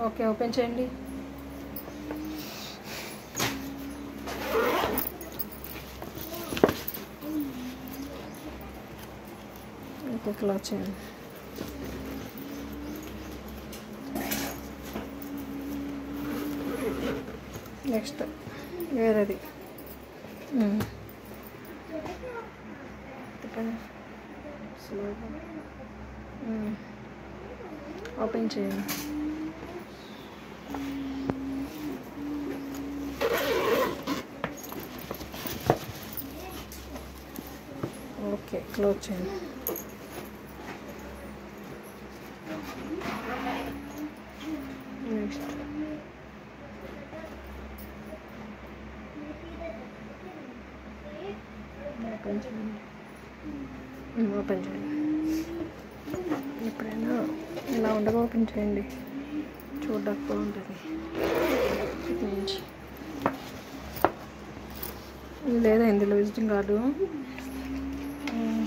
Okay open చేయండి okay close చేయండి next వేరేది మ్మ్. తిప్పండి స్లోగా మ్మ్. ఓపెన్ చేయండి ఓకే క్లోజ్ చేయండి నెక్స్ట్ ఓపెన్ చేయండి మ్మ్, ఓపెన్ చేయండి ఎప్పుడైనా ఇలా ఉండగా ఓపెన్ చేయండి చూడడానికి బాగుంటుంది ఇటు నుంచి ఇది లేదా ఇందులో విజిటింగ్ కార్డు మ్మ్.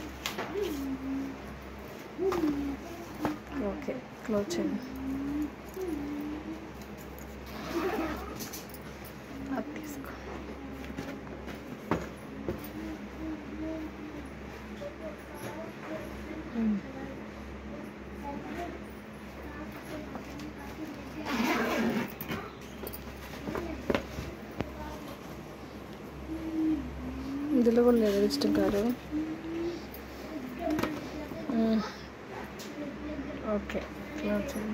ఓకే క్లోజ్ చేయండి అది తీసుకో మ్మ్. ఇందులో కూడా లేదు విజిటింగ్ కార్డు మ్మ్. ఓకే క్లోజ్ చేయండి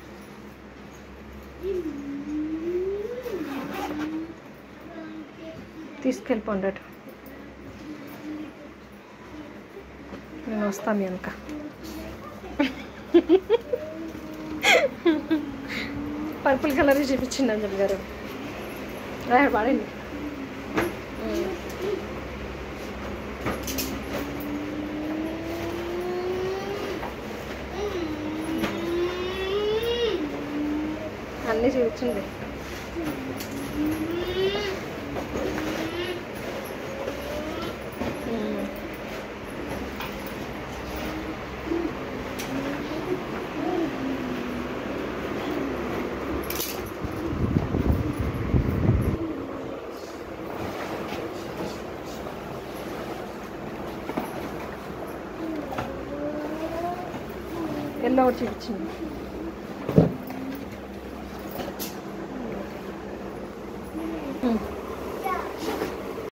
తీసుకెళ్ళిపోండి అటు నేను వస్తాను వెనక పర్పుల్ కలర్ చూపించింది అంజలి గారు రాయ్ పాడండి అన్నీ చూపించండి ఎల్లో ఒకటి చూపించింది